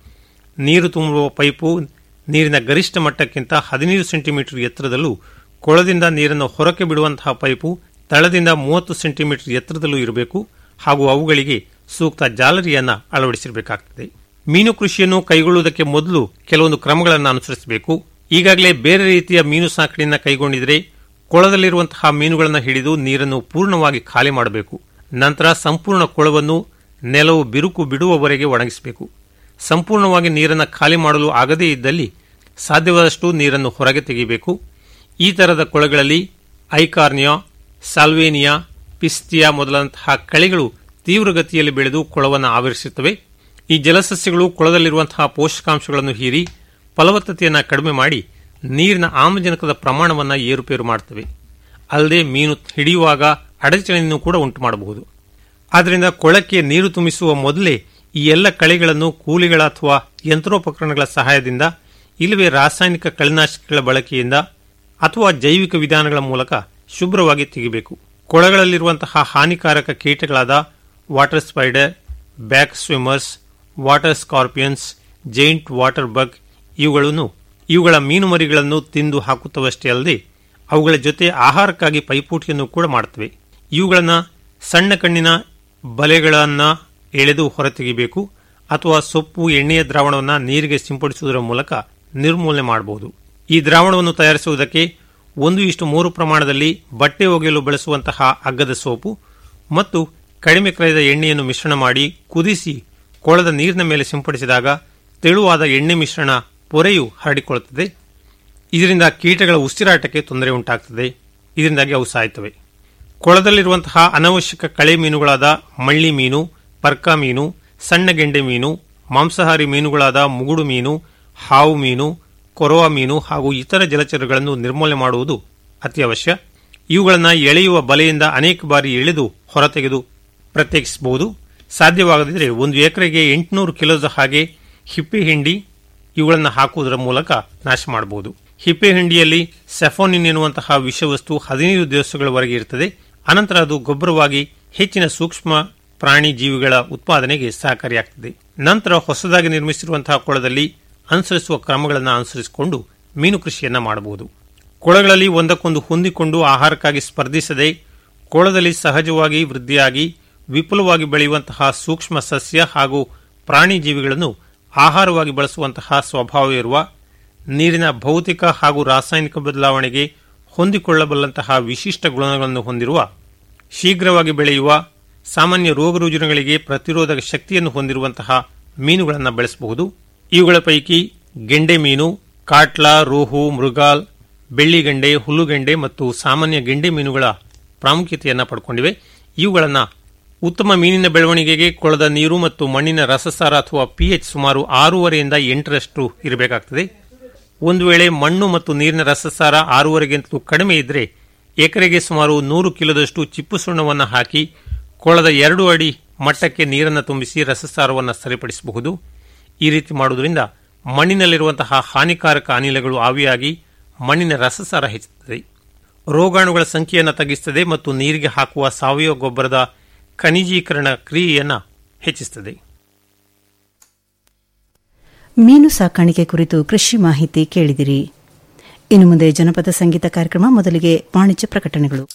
ನೀರು ತುಂಬುವ ಪೈಪು ನೀರಿನ ಗರಿಷ್ಠ ಮಟ್ಟಕ್ಕಿಂತ ಹದಿನೈದು ಸೆಂಟಿಮೀಟರ್ ಎತ್ತರದಲ್ಲೂ ಕೊಳದಿಂದ ನೀರನ್ನು ಹೊರಕ್ಕೆ ಬಿಡುವಂತಹ ಪೈಪು ತಳದಿಂದ ಮೂವತ್ತು ಸೆಂಟಿಮೀಟರ್ ಎತ್ತರದಲ್ಲೂ ಇರಬೇಕು ಹಾಗೂ ಅವುಗಳಿಗೆ ಸೂಕ್ತ ಜಾಲರಿಯನ್ನು ಅಳವಡಿಸಿರಬೇಕಾಗುತ್ತದೆ ಮೀನು ಕೃಷಿಯನ್ನು ಕೈಗೊಳ್ಳುವುದಕ್ಕೆ ಮೊದಲು ಕೆಲವೊಂದು ಕ್ರಮಗಳನ್ನು ಅನುಸರಿಸಬೇಕು ಈಗಾಗಲೇ ಬೇರೆ ರೀತಿಯ ಮೀನು ಸಾಕಣೆಯನ್ನು ಕೈಗೊಂಡಿದ್ರೆ ಕೊಳದಲ್ಲಿರುವಂತಹ ಮೀನುಗಳನ್ನು ಹಿಡಿದು ನೀರನ್ನು ಪೂರ್ಣವಾಗಿ ಖಾಲಿ ಮಾಡಬೇಕು ನಂತರ ಸಂಪೂರ್ಣ ಕೊಳವನ್ನು ನೆಲವು ಬಿರುಕು ಬಿಡುವವರೆಗೆ ಒಣಗಿಸಬೇಕು ಸಂಪೂರ್ಣವಾಗಿ ನೀರನ್ನು ಖಾಲಿ ಮಾಡಲು ಆಗದೇ ಇದ್ದಲ್ಲಿ ಸಾಧ್ಯವಾದಷ್ಟು ನೀರನ್ನು ಹೊರಗೆ ತೆಗೆಯಬೇಕು ಈ ತರಹದ ಕೊಳಗಳಲ್ಲಿ ಐಕಾರ್ನಿಯಾ ಸಾಲ್ವೇನಿಯಾ ಪಿಸ್ತಿಯಾ ಮೊದಲಾದಂತಹ ಕಳೆಗಳು ತೀವ್ರಗತಿಯಲ್ಲಿ ಬೆಳೆದು ಕೊಳವನ್ನು ಆವರಿಸುತ್ತವೆ ಈ ಜಲಸಸ್ಯಗಳು ಕೊಳದಲ್ಲಿರುವಂತಹ ಪೋಷಕಾಂಶಗಳನ್ನು ಹೀರಿ ಫಲವತ್ತತೆಯನ್ನು ಕಡಿಮೆ ಮಾಡಿ ನೀರಿನ ಆಮ್ಲಜನಕದ ಪ್ರಮಾಣವನ್ನು ಏರುಪೇರು ಮಾಡುತ್ತವೆ ಅಲ್ಲದೆ ಮೀನು ಹಿಡಿಯುವಾಗ ಅಡಚಣೆಯನ್ನು ಕೂಡ ಉಂಟು ಮಾಡಬಹುದು ಆದ್ದರಿಂದ ಕೊಳಕ್ಕೆ ನೀರು ತುಂಬಿಸುವ ಮೊದಲೇ ಈ ಎಲ್ಲ ಕಳೆಗಳನ್ನು ಕೂಲಿಗಳ ಅಥವಾ ಯಂತ್ರೋಪಕರಣಗಳ ಸಹಾಯದಿಂದ ಇಲ್ಲವೇ ರಾಸಾಯನಿಕ ಕಳೆನಾಶಕಗಳ ಬಳಕೆಯಿಂದ ಅಥವಾ ಜೈವಿಕ ವಿಧಾನಗಳ ಮೂಲಕ ಶುಭ್ರವಾಗಿ ತೆಗೆಯಬೇಕು ಕೊಳಗಳಲ್ಲಿರುವಂತಹ ಹಾನಿಕಾರಕ ಕೀಟಗಳಾದ water spider back swimmers water scorpions giant water bug ಇವುಗಳನ್ನು ಇವುಗಳ ಮೀನು ಮರಿಗಳನ್ನು ತಿಂದು ಹಾಕುತ್ತವಷ್ಟೇ ಅಲ್ಲದೆ ಅವುಗಳ ಜೊತೆ ಆಹಾರಕ್ಕಾಗಿ ಪೈಪೋಟಿಯನ್ನು ಕೂಡ ಮಾಡುತ್ತವೆ ಇವುಗಳನ್ನು ಸಣ್ಣ ಕಣ್ಣಿನ ಬಲೆಗಳನ್ನು ಎಳೆದು ಹೊರತೆಗೆಯಬೇಕು ಅಥವಾ ಸೊಪ್ಪು ಎಣ್ಣೆಯ ದ್ರಾವಣವನ್ನು ನೀರಿಗೆ ಸಿಂಪಡಿಸುವುದರ ಮೂಲಕ ನಿರ್ಮೂಲನೆ ಮಾಡಬಹುದು ಈ ದ್ರಾವಣವನ್ನು ತಯಾರಿಸುವುದಕ್ಕೆ ಒಂದು ಇಷ್ಟು ಮೂರು ಪ್ರಮಾಣದಲ್ಲಿ ಬಟ್ಟೆ ಒಗೆಯಲು ಬಳಸುವಂತಹ ಅಗ್ಗದ ಸೋಪು ಮತ್ತು ಕಡಿಮೆ ಕ್ರಯದ ಎಣ್ಣೆಯನ್ನು ಮಿಶ್ರಣ ಮಾಡಿ ಕುದಿಸಿ ಕೊಳದ ನೀರಿನ ಮೇಲೆ ಸಿಂಪಡಿಸಿದಾಗ ತೆಳುವಾದ ಎಣ್ಣೆ ಮಿಶ್ರಣ ಪೊರೆಯು ಹರಡಿಕೊಳ್ಳುತ್ತದೆ ಇದರಿಂದ ಕೀಟಗಳ ಉಸಿರಾಟಕ್ಕೆ ತೊಂದರೆ ಉಂಟಾಗುತ್ತದೆ ಇದರಿಂದಾಗಿ ಅವು ಸಾಯುತ್ತವೆ ಕೊಳದಲ್ಲಿರುವಂತಹ ಅನವಶ್ಯಕ ಕಳೆ ಮೀನುಗಳಾದ ಮಳ್ಳಿ ಮೀನು ಪರ್ಕ ಮೀನು ಸಣ್ಣ ಗೆಂಡೆ ಮೀನು ಮಾಂಸಾಹಾರಿ ಮೀನುಗಳಾದ ಮುಗುಡು ಮೀನು ಹಾವು ಮೀನು ಕೊರವ ಮೀನು ಹಾಗೂ ಇತರ ಜಲಚರಗಳನ್ನು ನಿರ್ಮೂಲನೆ ಮಾಡುವುದು ಅತ್ಯವಶ್ಯ ಇವುಗಳನ್ನು ಎಳೆಯುವ ಬಲೆಯಿಂದ ಅನೇಕ ಬಾರಿ ಎಳೆದು ಹೊರತೆಗೆದು ಪ್ರತ್ಯೇಕಿಸಬಹುದು ಸಾಧ್ಯವಾಗದಿದ್ದರೆ ಒಂದು ಎಕರೆಗೆ ಎಂಟುನೂರು ಕಿಲೋದ ಹಾಗೆ ಹಿಪ್ಪೆ ಹಿಂಡಿ ಇವುಗಳನ್ನು ಹಾಕುವುದರ ಮೂಲಕ ನಾಶ ಮಾಡಬಹುದು ಹಿಪ್ಪೆ ಹಿಂಡಿಯಲ್ಲಿ ಸೆಫೋನಿನ್ ಎನ್ನುವಂತಹ ವಿಷವಸ್ತು ಹದಿನೈದು ದಿವಸಗಳವರೆಗೆ ಇರುತ್ತದೆ ಅನಂತರ ಅದು ಗೊಬ್ಬರವಾಗಿ ಹೆಚ್ಚಿನ ಸೂಕ್ಷ್ಮ ಪ್ರಾಣಿ ಜೀವಿಗಳ ಉತ್ಪಾದನೆಗೆ ಸಹಕಾರಿಯಾಗುತ್ತದೆ ನಂತರ ಹೊಸದಾಗಿ ನಿರ್ಮಿಸಿರುವಂತಹ ಕೊಳದಲ್ಲಿ ಅನುಸರಿಸುವ ಕ್ರಮಗಳನ್ನು ಅನುಸರಿಸಿಕೊಂಡು ಮೀನು ಕೃಷಿಯನ್ನ ಮಾಡಬಹುದು ಕೊಳಗಳಲ್ಲಿ ಒಂದಕ್ಕೊಂದು ಹೊಂದಿಕೊಂಡು ಆಹಾರಕ್ಕಾಗಿ ಸ್ಪರ್ಧಿಸದೆ ಕೊಳದಲ್ಲಿ ಸಹಜವಾಗಿ ವೃದ್ಧಿಯಾಗಿ ವಿಪುಲವಾಗಿ ಬೆಳೆಯುವಂತಹ ಸೂಕ್ಷ್ಮ ಸಸ್ಯ ಹಾಗೂ ಪ್ರಾಣಿ ಜೀವಿಗಳನ್ನು ಆಹಾರವಾಗಿ ಬಳಸುವಂತಹ ಸ್ವಭಾವವಿರುವ ನೀರಿನ ಭೌತಿಕ ಹಾಗೂ ರಾಸಾಯನಿಕ ಬದಲಾವಣೆಗೆ ಹೊಂದಿಕೊಳ್ಳಬಲ್ಲಂತಹ ವಿಶಿಷ್ಟ ಗುಣಗಳನ್ನು ಹೊಂದಿರುವ ಶೀಘ್ರವಾಗಿ ಬೆಳೆಯುವ ಸಾಮಾನ್ಯ ರೋಗರುಜಿನಗಳಿಗೆ ಪ್ರತಿರೋಧಕ ಶಕ್ತಿಯನ್ನು ಹೊಂದಿರುವಂತಹ ಮೀನುಗಳನ್ನು ಬೆಳೆಸಬಹುದು ಇವುಗಳ ಪೈಕಿ ಗೆಂಡೆ ಮೀನು ಕಾಟ್ಲಾ ರೋಹು ಮೃಗಾಲ್ ಬೆಳ್ಳಿಗೆಂಡೆ ಹುಲ್ಲುಗೆಂಡೆ ಮತ್ತು ಸಾಮಾನ್ಯ ಗೆಂಡೆ ಮೀನುಗಳ ಪ್ರಾಮುಖ್ಯತೆಯನ್ನು ಪಡ್ಕೊಂಡಿವೆ ಇವುಗಳನ್ನು ಉತ್ತಮ ಮೀನಿನ ಬೆಳವಣಿಗೆಗೆ ಕೊಳದ ನೀರು ಮತ್ತು ಮಣ್ಣಿನ ರಸಸಾರ ಅಥವಾ ಪಿಎಚ್ ಸುಮಾರು ಆರೂವರೆಯಿಂದ ಎಂಟರಷ್ಟು ಇರಬೇಕಾಗ್ತದೆ ಒಂದು ವೇಳೆ ಮಣ್ಣು ಮತ್ತು ನೀರಿನ ರಸಸಾರ ಆರೂವರೆಗಿಂತಲೂ ಕಡಿಮೆ ಇದ್ದರೆ ಎಕರೆಗೆ ಸುಮಾರು ನೂರು ಕಿಲೋದಷ್ಟು ಚಿಪ್ಪು ಸುಣ್ಣವನ್ನು ಹಾಕಿ ಕೊಳದ ಎರಡು ಅಡಿ ಮಟ್ಟಕ್ಕೆ ನೀರನ್ನು ತುಂಬಿಸಿ ರಸಸಾರವನ್ನು ಸರಿಪಡಿಸಬಹುದು ಈ ರೀತಿ ಮಾಡುವುದರಿಂದ ಮಣ್ಣಿನಲ್ಲಿರುವಂತಹ ಹಾನಿಕಾರಕ ಅನಿಲಗಳು ಆವಿಯಾಗಿ ಮಣ್ಣಿನ ರಸಸಾರ ಹೆಚ್ಚುತ್ತದೆ ರೋಗಾಣುಗಳ ಸಂಖ್ಯೆಯನ್ನು ತಗ್ಗಿಸುತ್ತದೆ ಮತ್ತು ನೀರಿಗೆ ಹಾಕುವ ಸಾವಯವ ಗೊಬ್ಬರದ ಖನಿಜೀಕರಣ ಕ್ರಿಯೆಯನ್ನು ಹೆಚ್ಚಿಸುತ್ತದೆ ಮೀನು ಸಾಕಾಣಿಕೆ ಕುರಿತು ಕೃಷಿ ಮಾಹಿತಿ ಕೇಳಿದಿರಿ ಇನ್ನು ಮುಂದೆ ಜನಪದ ಸಂಗೀತ ಕಾರ್ಯಕ್ರಮ ಮೊದಲಿಗೆ ವಾಣಿಜ್ಯ ಪ್ರಕಟಣೆಗಳು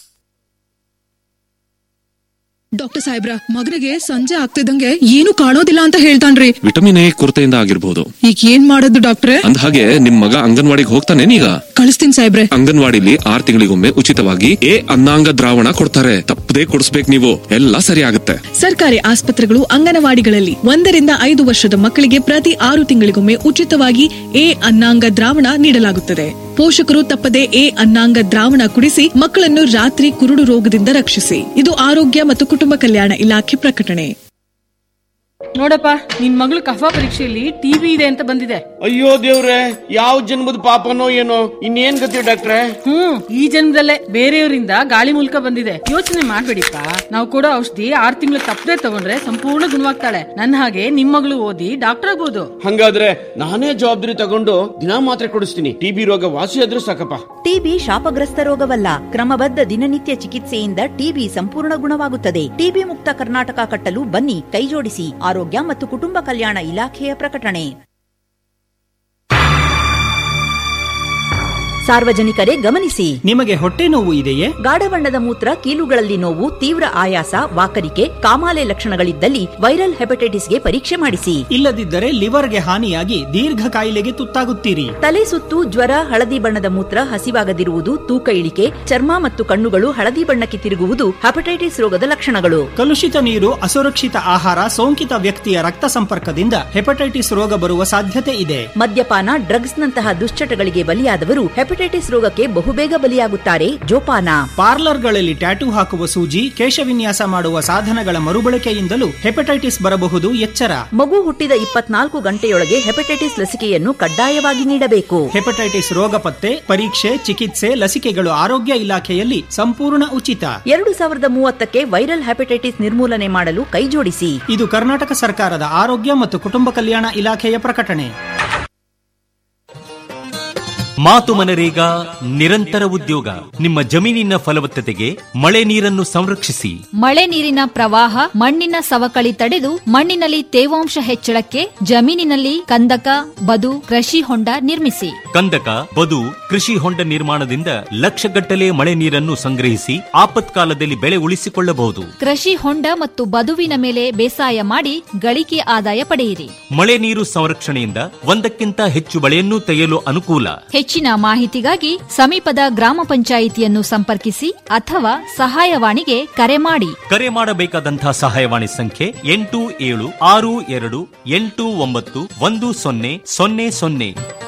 ಡಾಕ್ಟರ್ ಸಾಹೇಬ್ರ ಮಗನಿಗೆ ಸಂಜೆ ಆಗ್ತಿದಂಗೆ ಏನು ಕಾಣೋದಿಲ್ಲ ಅಂತ ಹೇಳ್ತಾನ್ರಿ ವಿಟಮಿನ್ ಎ ಕೊರತೆಯಿಂದ ಆಗಿರ್ಬೋದು ಈಗ ಏನ್ ಮಾಡೋದು ಡಾಕ್ಟ್ರೆ ಅಂದ ಹಾಗೆ ನಿಮ್ ಮಗ ಅಂಗನವಾಡಿಗೆ ಹೋಗ್ತಾನೇನೀಗ ಕಳಿಸ್ತೀನಿ ಸಾಹೇಬ್ರೆ ಅಂಗನವಾಡಿಲಿ ಆರ್ ತಿಂಗಳಿಗೊಮ್ಮೆ ಉಚಿತವಾಗಿ ಎ ಅನ್ನಾಂಗ ದ್ರಾವಣ ಕೊಡ್ತಾರೆ ತಪ್ಪದೇ ಕೊಡಿಸ್ಬೇಕು ನೀವು ಎಲ್ಲ ಸರಿ ಆಗುತ್ತೆ ಸರ್ಕಾರಿ ಆಸ್ಪತ್ರೆಗಳು ಅಂಗನವಾಡಿಗಳಲ್ಲಿ ಒಂದರಿಂದ ಐದು ವರ್ಷದ ಮಕ್ಕಳಿಗೆ ಪ್ರತಿ ಆರು ತಿಂಗಳಿಗೊಮ್ಮೆ ಉಚಿತವಾಗಿ ಎ ಅನ್ನಾಂಗ ದ್ರಾವಣ ನೀಡಲಾಗುತ್ತದೆ ಪೋಷಕರು ತಪ್ಪದೆ ಎ ಅನ್ನಾಂಗ ದ್ರಾವಣ ಕುಡಿಸಿ ಮಕ್ಕಳನ್ನು ರಾತ್ರಿ ಕುರುಡು ರೋಗದಿಂದ ರಕ್ಷಿಸಿ ಇದು ಆರೋಗ್ಯ ಮತ್ತು ಕುಟುಂಬ ಕಲ್ಯಾಣ ಇಲಾಖೆ ಪ್ರಕಟಣೆ ನೋಡಪ್ಪ ನಿನ್ ಮಗಳು ಕಫ ಪರೀಕ್ಷೆಯಲ್ಲಿ ಟಿವಿ ಇದೆ ಅಂತ ಬಂದಿದೆ ಅಯ್ಯೋ ದೇವ್ರೆ ಯಾವ ಜನ್ಮದ ಪಾಪನೋ ಏನೋ ಇನ್ನೇನ್ ಗತಿ ಡಾಕ್ಟ್ರೆ ಹ್ಮ್ ಈ ಜನ್ಮದಲ್ಲೇ ಬೇರೆಯವರಿಂದ ಗಾಳಿ ಮೂಲಕ ಬಂದಿದೆ ಯೋಚನೆ ಮಾಡ್ಬೇಡಿಪ್ಪ ನಾವು ಕೊಡೋ ಔಷಧಿ ಆರ್ ತಿಂಗಳು ತಪ್ಪದೆ ತಗೊಂಡ್ರೆ ಸಂಪೂರ್ಣ ಗುಣವಾಗ್ತಾಳೆ ನನ್ನ ಹಾಗೆ ನಿಮ್ ಮಗಳು ಓದಿ ಡಾಕ್ಟರ್ ಆಗ್ಬೋದು ಹಂಗಾದ್ರೆ ನಾನೇ ಜವಾಬ್ದಾರಿ ತಗೊಂಡು ದಿನಾ ಮಾತ್ರೆ ಕೊಡಿಸ್ತೀನಿ ಟಿಬಿ ರೋಗ ವಾಸಿ ಆದ್ರೂ ಸಾಕಪ್ಪ ಟಿಬಿ ಶಾಪಗ್ರಸ್ತ ರೋಗವಲ್ಲ ಕ್ರಮಬದ್ಧ ದಿನನಿತ್ಯ ಚಿಕಿತ್ಸೆಯಿಂದ ಟಿಬಿ ಸಂಪೂರ್ಣ ಗುಣವಾಗುತ್ತದೆ ಟಿಬಿ ಮುಕ್ತ ಕರ್ನಾಟಕ ಕಟ್ಟಲು ಬನ್ನಿ ಕೈಜೋಡಿಸಿ ಆರೋಗ್ಯ ಮತ್ತು ಕುಟುಂಬ ಕಲ್ಯಾಣ ಇಲಾಖೆಯ ಪ್ರಕಟಣೆ ಸಾರ್ವಜನಿಕರೇ ಗಮನಿಸಿ ನಿಮಗೆ ಹೊಟ್ಟೆ ನೋವು ಇದೆಯೇ ಗಾಢ ಬಣ್ಣದ ಮೂತ್ರ ಕೀಲುಗಳಲ್ಲಿ ನೋವು ತೀವ್ರ ಆಯಾಸ ವಾಕರಿಕೆ ಕಾಮಾಲೆ ಲಕ್ಷಣಗಳಿದ್ದಲ್ಲಿ ವೈರಲ್ ಹೆಪಟೈಟಿಸ್ಗೆ ಪರೀಕ್ಷೆ ಮಾಡಿಸಿ ಇಲ್ಲದಿದ್ದರೆ ಲಿವರ್ಗೆ ಹಾನಿಯಾಗಿ ದೀರ್ಘ ಕಾಯಿಲೆಗೆ ತುತ್ತಾಗುತ್ತೀರಿ ತಲೆ ಸುತ್ತು ಜ್ವರ ಹಳದಿ ಬಣ್ಣದ ಮೂತ್ರ ಹಸಿವಾಗದಿರುವುದು ತೂಕ ಇಳಿಕೆ ಚರ್ಮ ಮತ್ತು ಕಣ್ಣುಗಳು ಹಳದಿ ಬಣ್ಣಕ್ಕೆ ತಿರುಗುವುದು ಹೆಪಟೈಟಿಸ್ ರೋಗದ ಲಕ್ಷಣಗಳು ಕಲುಷಿತ ನೀರು ಅಸುರಕ್ಷಿತ ಆಹಾರ ಸೋಂಕಿತ ವ್ಯಕ್ತಿಯ ರಕ್ತ ಸಂಪರ್ಕದಿಂದ ಹೆಪಟೈಟಿಸ್ ರೋಗ ಬರುವ ಸಾಧ್ಯತೆ ಇದೆ ಮದ್ಯಪಾನ ಡ್ರಗ್ಸ್ನಂತಹ ದುಶ್ಚಟಗಳಿಗೆ ಬಲಿಯಾದವರು ಹೆಪಟೈಟಿಸ್ ರೋಗಕ್ಕೆ ಬಹುಬೇಗ ಬಲಿಯಾಗುತ್ತಾರೆ ಜೋಪಾನ ಪಾರ್ಲರ್ಗಳಲ್ಲಿ ಟ್ಯಾಟೂ ಹಾಕುವ ಸೂಜಿ ಕೇಶವಿನ್ಯಾಸ ಮಾಡುವ ಸಾಧನಗಳ ಮರುಬಳಕೆಯಿಂದಲೂ ಹೆಪಟೈಟಿಸ್ ಬರಬಹುದು ಎಚ್ಚರ ಮಗು ಹುಟ್ಟಿದ ಇಪ್ಪತ್ನಾಲ್ಕು ಗಂಟೆಯೊಳಗೆ ಹೆಪಟೈಟಿಸ್ ಲಸಿಕೆಯನ್ನು ಕಡ್ಡಾಯವಾಗಿ ನೀಡಬೇಕು ಹೆಪಟೈಟಿಸ್ ರೋಗ ಪತ್ತೆ ಪರೀಕ್ಷೆ ಚಿಕಿತ್ಸೆ ಲಸಿಕೆಗಳು ಆರೋಗ್ಯ ಇಲಾಖೆಯಲ್ಲಿ ಸಂಪೂರ್ಣ ಉಚಿತ ಎರಡು ಸಾವಿರದ ಮೂವತ್ತಕ್ಕೆ ವೈರಲ್ ಹೆಪಟೈಟಿಸ್ ನಿರ್ಮೂಲನೆ ಮಾಡಲು ಕೈಜೋಡಿಸಿ ಇದು ಕರ್ನಾಟಕ ಸರ್ಕಾರದ ಆರೋಗ್ಯ ಮತ್ತು ಕುಟುಂಬ ಕಲ್ಯಾಣ ಇಲಾಖೆಯ ಪ್ರಕಟಣೆ ಮಾತು ಮನರೇಗಾ ನಿರಂತರ ಉದ್ಯೋಗ ನಿಮ್ಮ ಜಮೀನಿನ ಫಲವತ್ತತೆಗೆ ಮಳೆ ನೀರನ್ನು ಸಂರಕ್ಷಿಸಿ ಮಳೆ ನೀರಿನ ಪ್ರವಾಹ ಮಣ್ಣಿನ ಸವಕಳಿ ತಡೆದು ಮಣ್ಣಿನಲ್ಲಿ ತೇವಾಂಶ ಹೆಚ್ಚಳಕ್ಕೆ ಜಮೀನಿನಲ್ಲಿ ಕಂದಕ ಬದು ಕೃಷಿ ಹೊಂಡ ನಿರ್ಮಿಸಿ ಕಂದಕ ಬದು ಕೃಷಿ ಹೊಂಡ ನಿರ್ಮಾಣದಿಂದ ಲಕ್ಷಗಟ್ಟಲೆ ಮಳೆ ನೀರನ್ನು ಸಂಗ್ರಹಿಸಿ ಆಪತ್ಕಾಲದಲ್ಲಿ ಬೆಳೆ ಉಳಿಸಿಕೊಳ್ಳಬಹುದು ಕೃಷಿ ಹೊಂಡ ಮತ್ತು ಬದುವಿನ ಮೇಲೆ ಬೇಸಾಯ ಮಾಡಿ ಗಳಿಕೆ ಆದಾಯ ಪಡೆಯಿರಿ ಮಳೆ ನೀರು ಸಂರಕ್ಷಣೆಯಿಂದ ಒಂದಕ್ಕಿಂತ ಹೆಚ್ಚು ಬೆಳೆಯನ್ನು ತೆಗೆಯಲು ಅನುಕೂಲ ಹೆಚ್ಚಿನ ಮಾಹಿತಿಗಾಗಿ ಸಮೀಪದ ಗ್ರಾಮ ಪಂಚಾಯಿತಿಯನ್ನು ಸಂಪರ್ಕಿಸಿ ಅಥವಾ ಸಹಾಯವಾಣಿಗೆ ಕರೆ ಮಾಡಿ ಕರೆ ಮಾಡಬೇಕಾದಂತಹ ಸಹಾಯವಾಣಿ ಸಂಖ್ಯೆ ಎಂಟು ಏಳು ಆರು ಎರಡು ಎಂಟು ಒಂಬತ್ತು ಒಂದು ಸೊನ್ನೆ ಸೊನ್ನೆ ಸೊನ್ನೆ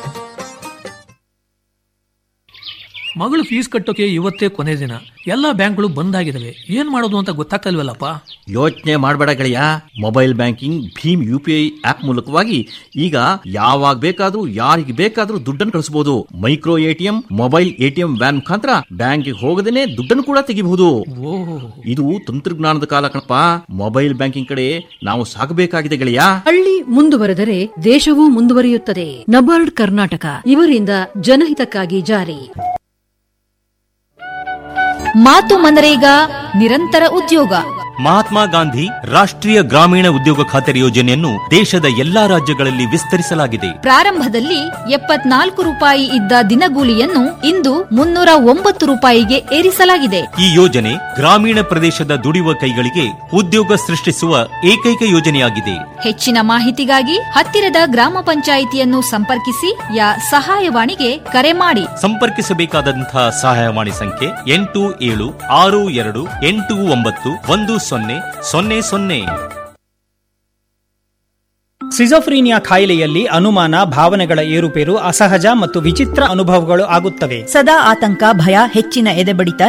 ಮಗಳು ಫೀಸ್ ಕಟ್ಟೋಕೆ ಇವತ್ತೇ ಕೊನೆ ದಿನ ಎಲ್ಲಾ ಬ್ಯಾಂಕ್ಗಳು ಬಂದ್ ಆಗಿದಾವೆ ಏನ್ ಮಾಡೋದು ಅಂತ ಗೊತ್ತಾಗ್ತಲ್ವಲ್ಲಪ್ಪ ಯೋಚನೆ ಮಾಡಬೇಡ ಗೆಳೆಯ mobile banking Bhim U P I app ಮೂಲಕವಾಗಿ ಈಗ ಯಾವಾಗ ಬೇಕಾದ್ರೂ ಯಾರಿಗೆ ಬೇಕಾದ್ರೂ ದುಡ್ಡನ್ನು ಕಳಿಸಬಹುದು micro ATM mobile ATM van ಮುಖಾಂತರ ಬ್ಯಾಂಕಿಗೆ ಹೋಗದೇನೆ ದುಡ್ಡನ್ನು ಕೂಡ ತೆಗಿಬಹುದು ಇದು ತಂತ್ರಜ್ಞಾನದ ಕಾಲ ಕಣಪ್ಪ ಮೊಬೈಲ್ ಬ್ಯಾಂಕಿಂಗ್ ಕಡೆ ನಾವು ಸಾಗಬೇಕಾಗಿದೆ ಗೆಳೆಯ ಹಳ್ಳಿ ಮುಂದುವರೆದರೆ ದೇಶವೂ ಮುಂದುವರಿಯುತ್ತದೆ ನಬಾರ್ಡ್ ಕರ್ನಾಟಕ ಇವರಿಂದ ಜನಹಿತಕ್ಕಾಗಿ ಜಾರಿ ಮಾತು ಮನರೇಗಾ ನಿರಂತರ ಉದ್ಯೋಗ ಮಹಾತ್ಮ ಗಾಂಧಿ ರಾಷ್ಟ್ರೀಯ ಗ್ರಾಮೀಣ ಉದ್ಯೋಗ ಖಾತರಿ ಯೋಜನೆಯನ್ನು ದೇಶದ ಎಲ್ಲಾ ರಾಜ್ಯಗಳಲ್ಲಿ ವಿಸ್ತರಿಸಲಾಗಿದೆ ಪ್ರಾರಂಭದಲ್ಲಿ ಎಪ್ಪತ್ನಾಲ್ಕು ರೂಪಾಯಿ ಇದ್ದ ದಿನಗೂಲಿಯನ್ನು ಇಂದು ಮುನ್ನೂರ ಒಂಬತ್ತು ರೂಪಾಯಿಗೆ ಏರಿಸಲಾಗಿದೆ ಈ ಯೋಜನೆ ಗ್ರಾಮೀಣ ಪ್ರದೇಶದ ದುಡಿಯುವ ಕೈಗಳಿಗೆ ಉದ್ಯೋಗ ಸೃಷ್ಟಿಸುವ ಏಕೈಕ ಯೋಜನೆಯಾಗಿದೆ ಹೆಚ್ಚಿನ ಮಾಹಿತಿಗಾಗಿ ಹತ್ತಿರದ ಗ್ರಾಮ ಪಂಚಾಯಿತಿಯನ್ನು ಸಂಪರ್ಕಿಸಿ ಯಾ ಸಹಾಯವಾಣಿಗೆ ಕರೆ ಮಾಡಿ ಸಂಪರ್ಕಿಸಬೇಕಾದಂತಹ ಸಹಾಯವಾಣಿ ಸಂಖ್ಯೆ ಎಂಟು ಏಳು ಆರು ಎರಡು ಎಂಟು ಒಂಬತ್ತು ಒಂದು ಸೊನ್ನೆ ಸೊನ್ನೆ ಸೊನ್ನೆ ಸಿಜೋಫ್ರೀನಿಯಾ ಕಾಯಿಲೆಯಲ್ಲಿ ಅನುಮಾನ ಭಾವನೆಗಳ ಏರುಪೇರು ಅಸಹಜ ಮತ್ತು ವಿಚಿತ್ರ ಅನುಭವಗಳು ಆಗುತ್ತವೆ ಸದಾ ಆತಂಕ ಭಯ ಹೆಚ್ಚಿನ ಎದೆಬಡಿತ